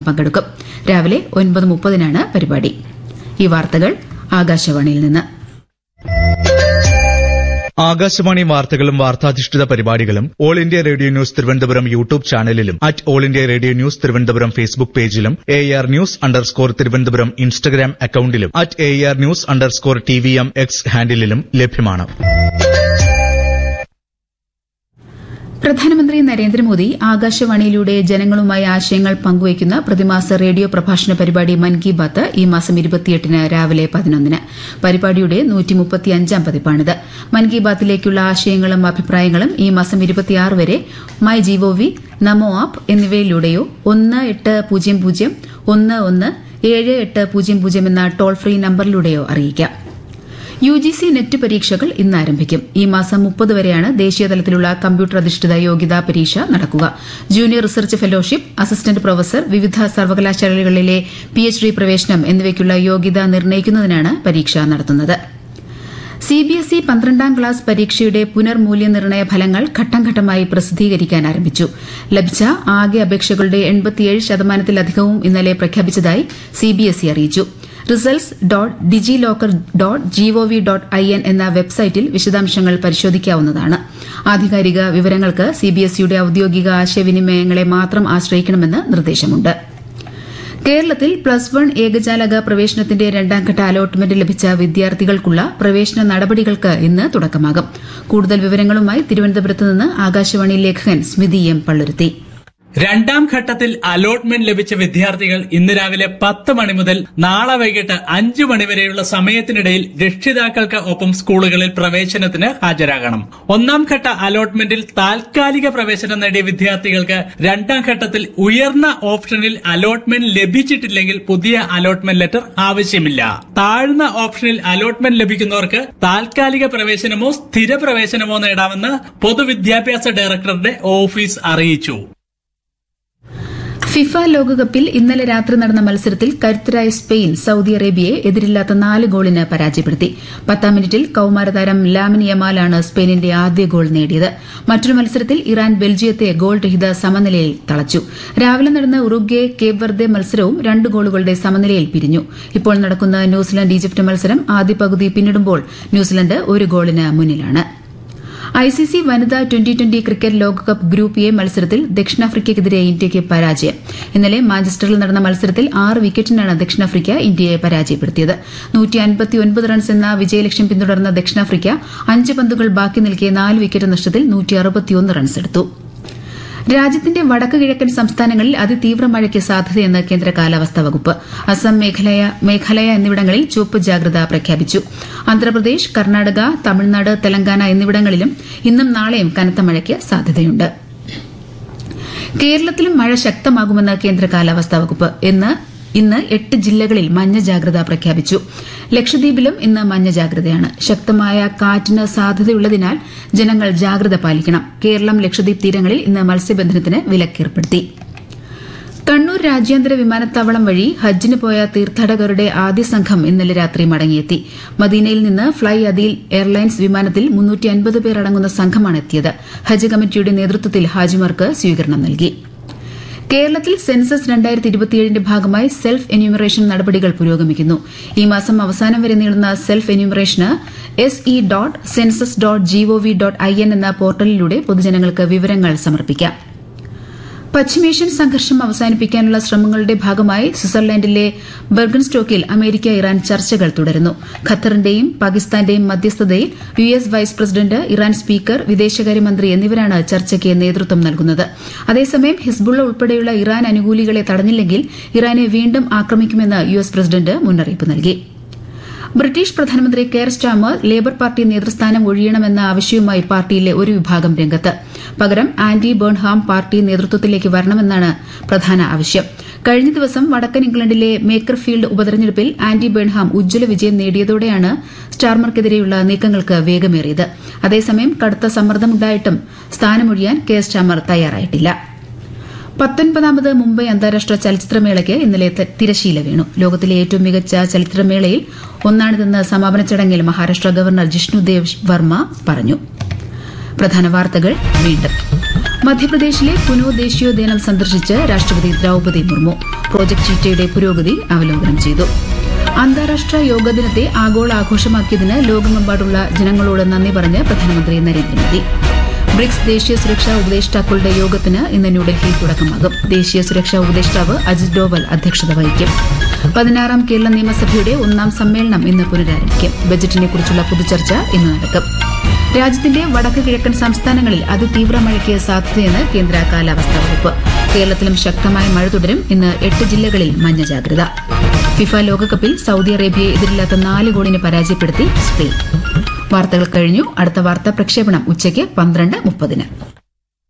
പങ്കെടുക്കും രാവിലെ ഒൻപത് മുപ്പതിനാണ് പരിപാടി ഈ വാർത്തകൾ ആകാശവാണിയിൽ നിന്ന് ആകാശവാണി വാർത്തകളും വാർത്താധിഷ്ഠിത പരിപാടികളും all India radio news Thiruvananthapuram YouTube ചാനലിലും at all India radio news Thiruvananthapuram Facebook പേജിലും A R news underscore Thiruvananthapuram Instagram അക്കൌണ്ടിലും at A R news underscore T V M X ഹാൻഡിലും ലഭ്യമാണ് പ്രധാനമന്ത്രി നരേന്ദ്രമോദി ആകാശവാണിയിലൂടെ ജനങ്ങളുമായി ആശയങ്ങൾ പങ്കുവയ്ക്കുന്ന പ്രതിമാസ റേഡിയോ പ്രഭാഷണ പരിപാടി മൻ കി ബാത്ത് ഈ മാസം ഇരുപത്തിയെട്ടിന് രാവിലെ പതിനൊന്നിന് പരിപാടിയുടെ നൂറ്റിമുപ്പത്തിയഞ്ചാം പതിപ്പാണിത് മൻ കി ബാത്തിലേക്കുള്ള ആശയങ്ങളും അഭിപ്രായങ്ങളും ഈ മാസം ഇരുപത്തിയാറ് വരെ മൈ ജിഒവി നമോ ആപ്പ് എന്നിവയിലൂടെയോ ഒന്ന് എട്ട് പൂജ്യം പൂജ്യം ഒന്ന് ഒന്ന് ഏഴ് എട്ട് പൂജ്യം പൂജ്യം എന്ന ടോൾ ഫ്രീ നമ്പറിലൂടെയോ അറിയിക്കാം യു ജി സി നെറ്റ് പരീക്ഷകൾ ഇന്ന് ആരംഭിക്കും ഈ മാസം മുപ്പത് വരെയാണ് ദേശീയതലത്തിലുള്ള കമ്പ്യൂട്ടർ അധിഷ്ഠിത യോഗ്യതാ പരീക്ഷ നടക്കുക junior research fellowship assistant professor വിവിധ സർവകലാശാലകളിലെ പി എച്ച് ഡി പ്രവേശനം എന്നിവയ്ക്കുള്ള യോഗ്യത നിർണ്ണയിക്കുന്നതിനാണ് പരീക്ഷ നടത്തുന്നത് സിബിഎസ്ഇ പന്ത്രണ്ടാം ക്ലാസ് പരീക്ഷയുടെ പുനർമൂല്യനിർണ്ണയ ഫലങ്ങൾ ഘട്ടംഘട്ടമായി പ്രസിദ്ധീകരിക്കാൻ ആരംഭിച്ചു ലഭിച്ച ആകെ അപേക്ഷകളുടെ എൺപത്തിയേഴ് ശതമാനത്തിലധികവും ഇന്നലെ പ്രഖ്യാപിച്ചതായി സിബിഎസ്ഇ അറിയിച്ചു results dot DigiLocker dot gov dot I N എന്ന വെബ്സൈറ്റിൽ വിശദാംശങ്ങൾ പരിശോധിക്കാവുന്നതാണ് ആധികാരിക വിവരങ്ങൾക്ക് സിബിഎസ്ഇയുടെ ഔദ്യോഗിക ആശയവിനിമയങ്ങളെ മാത്രം ആശ്രയിക്കണമെന്ന് നിർദ്ദേശമുണ്ട് കേരളത്തിൽ പ്ലസ് വൺ ഏകജാലക പ്രവേശനത്തിന്റെ രണ്ടാംഘട്ട അലോട്ട്മെന്റ് ലഭിച്ച വിദ്യാർത്ഥികൾക്കുള്ള പ്രവേശന നടപടികൾക്ക് ഇന്ന് തുടക്കമാകും കൂടുതൽ വിവരങ്ങളുമായി തിരുവനന്തപുരത്ത് നിന്ന് ആകാശവാണി ലേഖകൻ സ്മിതി എം പള്ളുരുത്തി രണ്ടാം ഘട്ടത്തിൽ അലോട്ട്മെന്റ് ലഭിച്ച വിദ്യാർത്ഥികൾ ഇന്ന് രാവിലെ പത്ത് മണി മുതൽ നാളെ വൈകിട്ട് അഞ്ചു മണിവരെയുള്ള സമയത്തിനിടയിൽ രക്ഷിതാക്കൾക്ക് ഒപ്പം സ്കൂളുകളിൽ പ്രവേശനത്തിന് ഹാജരാകണം ഒന്നാം ഘട്ട അലോട്ട്മെന്റിൽ താൽക്കാലിക പ്രവേശനം നേടിയ വിദ്യാർത്ഥികൾക്ക് രണ്ടാം ഘട്ടത്തിൽ ഉയർന്ന ഓപ്ഷനിൽ അലോട്ട്മെന്റ് ലഭിച്ചിട്ടില്ലെങ്കിൽ പുതിയ അലോട്ട്മെന്റ് ലെറ്റർ ആവശ്യമില്ല താഴ്ന്ന ഓപ്ഷനിൽ അലോട്ട്മെന്റ് ലഭിക്കുന്നവർക്ക് താൽക്കാലിക പ്രവേശനമോ സ്ഥിര പ്രവേശനമോ നേടാമെന്ന് പൊതുവിദ്യാഭ്യാസ ഡയറക്ടറുടെ ഓഫീസ് അറിയിച്ചു ഫിഫ ലോകകപ്പിൽ ഇന്നലെ രാത്രി നടന്ന മത്സരത്തിൽ കരുത്തരായ സ്പെയിൻ സൌദി അറേബ്യയെ എതിരില്ലാത്ത നാല് ഗോളിന് പരാജയപ്പെടുത്തി പത്താം മിനിറ്റിൽ കൌമാരതാരം ലാമിൻ യമാലാണ് സ്പെയിനിന്റെ ആദ്യ ഗോൾ നേടിയത് മറ്റൊരു മത്സരത്തിൽ ഇറാൻ ബെൽജിയത്തെ ഗോൾ രഹിത സമനിലയിൽ തളച്ചു രാവിലെ നടന്ന ഉറുഗ്വെ കേപ്പ് വെർദെ മത്സരവും രണ്ട് ഗോളുകളുടെ സമനിലയിൽ പിരിഞ്ഞു ഇപ്പോൾ നടക്കുന്ന ന്യൂസിലൻഡ് ഈജിപ്ത് മത്സരം ആദ്യ പകുതി പിന്നിടുമ്പോൾ ന്യൂസിലൻഡ് ഒരു ഗോളിന് മുന്നിലാണ് ഐസിസി വനിതാ ട്വന്റി ട്വന്റി ക്രിക്കറ്റ് ലോകകപ്പ് ഗ്രൂപ്പ് എ മത്സരത്തിൽ ദക്ഷിണാഫ്രിക്കയ്ക്കെതിരെ ഇന്ത്യയ്ക്ക് പരാജയം ഇന്നലെ മാഞ്ചസ്റ്ററിൽ നടന്ന മത്സരത്തിൽ ആറ് വിക്കറ്റിനാണ് ദക്ഷിണാഫ്രിക്ക ഇന്ത്യയെ പരാജയപ്പെടുത്തിയത് റൺസ് എന്ന വിജയലക്ഷ്യം പിന്തുടർന്ന ദക്ഷിണാഫ്രിക്ക അഞ്ച് പന്തുകൾ ബാക്കി നിൽക്കെ നാല് വിക്കറ്റ് നഷ്ടത്തിൽ റൺസ് എടുത്തു രാജ്യത്തിന്റെ വടക്ക് കിഴക്കൻ സംസ്ഥാനങ്ങളിൽ അതിതീവ്ര മഴയ്ക്ക് സാധ്യതയെന്ന് കേന്ദ്ര കാലാവസ്ഥാ വകുപ്പ് അസം മേഘാലയ മേഘാലയ എന്നിവിടങ്ങളിൽ ചുവപ്പ് ജാഗ്രത പ്രഖ്യാപിച്ചു ആന്ധ്രാപ്രദേശ് കർണാടക തമിഴ്നാട് തെലങ്കാന എന്നിവിടങ്ങളിലും ഇന്നും നാളെയും കനത്ത മഴയ്ക്ക് സാധ്യതയുണ്ട് കേരളത്തിലും മഴ ശക്തമാകുമെന്ന് കേന്ദ്ര കാലാവസ്ഥാ വകുപ്പ് ഇന്ന് ഇന്ന് എട്ട് ജില്ലകളിൽ മഞ്ഞ ജാഗ്രത പ്രഖ്യാപിച്ചു ലക്ഷദ്വീപിലും ഇന്ന് മഞ്ഞ ജാഗ്രതയാണ് ശക്തമായ കാറ്റിന് സാധ്യതയുള്ളതിനാൽ ജനങ്ങൾ ജാഗ്രത പാലിക്കണം കേരളം ലക്ഷദ്വീപ് തീരങ്ങളിൽ ഇന്ന് മത്സ്യബന്ധനത്തിന് വിലക്കേർപ്പെടുത്തി കണ്ണൂർ രാജ്യാന്തര വിമാനത്താവളം വഴി ഹജ്ജിന് പോയ തീർത്ഥാടകരുടെ ആദ്യ സംഘം ഇന്നലെ രാത്രി മടങ്ങിയെത്തി മദീനയിൽ നിന്ന് ഫ്ളൈ അദീൽ എയർലൈൻസ് വിമാനത്തിൽ പേർ അടങ്ങുന്ന സംഘമാണ് എത്തിയത് ഹജ്ജ് കമ്മിറ്റിയുടെ നേതൃത്വത്തിൽ ഹാജിമാർക്ക് സ്വീകരണം നൽകി കേരളത്തിൽ സെൻസസ് രണ്ടായിരത്തി ഇരുപത്തിയേഴിന്റെ ഭാഗമായി സെൽഫ് എന്യൂമറേഷൻ നടപടികൾ പുരോഗമിക്കുന്നു ഈ മാസം അവസാനം വരെ നീളുന്ന സെൽഫ് എന്യൂമറേഷന് S E dot census dot gov dot I N എന്ന പോർട്ടലിലൂടെ പൊതുജനങ്ങൾക്ക് വിവരങ്ങൾ സമർപ്പിക്കാം പശ്ചിമേഷ്യൻ സംഘർഷം അവസാനിപ്പിക്കാനുള്ള ശ്രമങ്ങളുടെ ഭാഗമായി സ്വിറ്റ്സർലൻഡിലെ ബെർഗൻസ്റ്റോക്കിൽ അമേരിക്ക ഇറാൻ ചർച്ചകൾ തുടരുന്നു ഖത്തറിന്റെയും പാകിസ്ഥാന്റെയും മധ്യസ്ഥതയിൽ U S vice president Iran speaker വിദേശകാര്യമന്ത്രി എന്നിവരാണ് ചർച്ചയ്ക്ക് നേതൃത്വം നൽകുന്നത് അതേസമയം ഹിസ്ബുള്ള ഉൾപ്പെടെയുള്ള ഇറാൻ അനുകൂലികളെ തടഞ്ഞില്ലെങ്കിൽ ഇറാനെ വീണ്ടും ആക്രമിക്കുമെന്ന് യു എസ് പ്രസിഡന്റ് മുന്നറിയിപ്പ് നൽകി ബ്രിട്ടീഷ് പ്രധാനമന്ത്രി കെയർ സ്റ്റാമർ ലേബർ പാർട്ടി നേതൃസ്ഥാനം ഒഴിയണമെന്ന ആവശ്യവുമായി പാർട്ടിയിലെ ഒരു വിഭാഗം രംഗത്ത് പകരം ആന്റി ബേൺഹാം പാർട്ടി നേതൃത്വത്തിലേക്ക് വരണമെന്നാണ് പ്രധാന ആവശ്യം കഴിഞ്ഞ ദിവസം വടക്കൻ ഇംഗ്ലണ്ടിലെ മേക്കർഫീൽഡ് ഉപതെരഞ്ഞെടുപ്പിൽ ആന്റി ബേൺഹാം ഉജ്ജ്വല വിജയം നേടിയതോടെയാണ് സ്റ്റാർമർക്കെതിരെയുള്ള നീക്കങ്ങൾക്ക് വേഗമേറിയത് അതേസമയം കടുത്ത സമ്മർദ്ദമുണ്ടായിട്ടും സ്ഥാനമൊഴിയാൻ കെയർ സ്റ്റാമർ തയ്യാറായിട്ടില്ല പത്തൊൻപതാമത് മുംബൈ അന്താരാഷ്ട്ര ചലച്ചിത്രമേളയ്ക്ക് ഇന്നലെ തിരശീല വീണു ലോകത്തിലെ ഏറ്റവും മികച്ച ചലച്ചിത്രമേളയിൽ ഒന്നാണിതെന്ന് സമാപന ചടങ്ങിൽ മഹാരാഷ്ട്ര ഗവർണർ ജിഷ്ണുദേവ് വർമ്മ പറഞ്ഞു പ്രധാന വാർത്തകൾ വീണ്ടും മധ്യപ്രദേശിലെ കുനോ ദേശീയോദ്യാനം സന്ദർശിച്ച് രാഷ്ട്രപതി ദ്രൌപതി മുർമു പ്രോജക്ട് ചീറ്റയുടെ പുരോഗതി അവലോകനം ചെയ്തു അന്താരാഷ്ട്ര യോഗ ദിനത്തെ ആഗോള ആഘോഷമാക്കിയതിന് ലോകമെമ്പാടുള്ള ജനങ്ങളോട് നന്ദി പറഞ്ഞ് പ്രധാനമന്ത്രി നരേന്ദ്രമോദി ബ്രിക്സ് ദേശീയ സുരക്ഷാ ഉപദേഷ്ടാക്കളുടെ യോഗത്തിന് ഇന്ന് ന്യൂഡൽഹിയിൽ തുടക്കമാകും ദേശീയ സുരക്ഷാ ഉപദേഷ്ടാവ് അജിത് ഡോവൽ അധ്യക്ഷത വഹിക്കും പതിനാറാം കേരള നിയമസഭയുടെ ഒന്നാം സമ്മേളനം ഇന്ന് പുനരാരംഭിക്കും ബജറ്റിനെ കുറിച്ചുള്ള പൊതുചർച്ച ഇന്ന് നടക്കും രാജ്യത്തിന്റെ വടക്ക് കിഴക്കൻ സംസ്ഥാനങ്ങളിൽ അതിതീവ്ര മഴയ്ക്ക് സാധ്യതയെന്ന് കേന്ദ്ര കാലാവസ്ഥാ വകുപ്പ് കേരളത്തിലും ശക്തമായ മഴ തുടരും ഇന്ന് എട്ട് ജില്ലകളിൽ മഞ്ഞ ജാഗ്രത ഫിഫ ലോകകപ്പിൽ സൌദി അറേബ്യയെ എതിരില്ലാത്ത നാല് ഗോളിന് പരാജയപ്പെടുത്തി സ്പെയിൻ വാർത്തകൾ കഴിഞ്ഞു അടുത്ത വാർത്താ പ്രക്ഷേപണം ഉച്ചയ്ക്ക് പന്ത്രണ്ട് മുപ്പതിന്